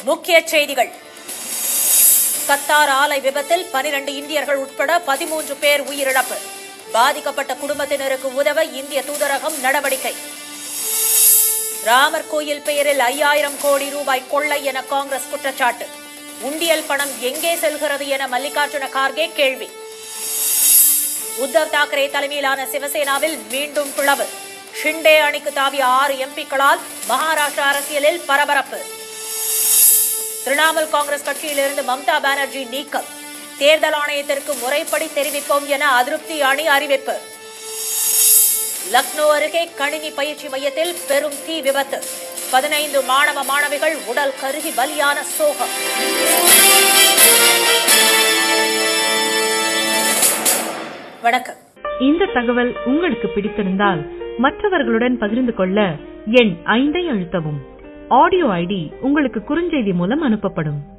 முக்கிய செய்திகள் கத்தார் ஆலை விபத்தில் பனிரண்டு இந்தியர்கள் உட்பட பதிமூன்று பேர் உயிரிழப்பு பாதிக்கப்பட்ட குடும்பத்தினருக்கு உதவ இந்திய தூதரகம் நடவடிக்கை ராமர் கோயில் பெயரில் ஐயாயிரம் கோடி ரூபாய் கொள்ளை என காங்கிரஸ் குற்றச்சாட்டு உண்டியல் பணம் எங்கே செல்கிறது என மல்லிகார்ஜுன கார்கே கேள்வி உத்தவ் தாக்கரே தலைமையிலான சிவசேனாவில் மீண்டும் பிளவு ஷிண்டே அணிக்கு தாவிய ஆறு எம்பிக்களால் மகாராஷ்டிரா அரசியலில் பரபரப்பு திரிணாமுல் காங்கிரஸ் கட்சியிலிருந்து மம்தா பானர்ஜி நீக்கம் தேர்தல் ஆணையத்திற்கு முறைப்படி தெரிவிப்போம் என அதிருப்தி அணி அறிவிப்பு லக்னோ அருகே கணினி பயிற்சி மையத்தில் பெரும் தீ விபத்து பதினைந்து மாணவ மாணவிகள் உடல் கருகி பலியான சோகம் வணக்கம் இந்த தகவல் உங்களுக்கு பிடித்திருந்தால் மற்றவர்களுடன் பகிர்ந்து கொள்ள எண் ஐந்தை அழுத்தவும் ஆடியோ ஐடி உங்களுக்கு குறுஞ்செய்தி மூலம் அனுப்பப்படும்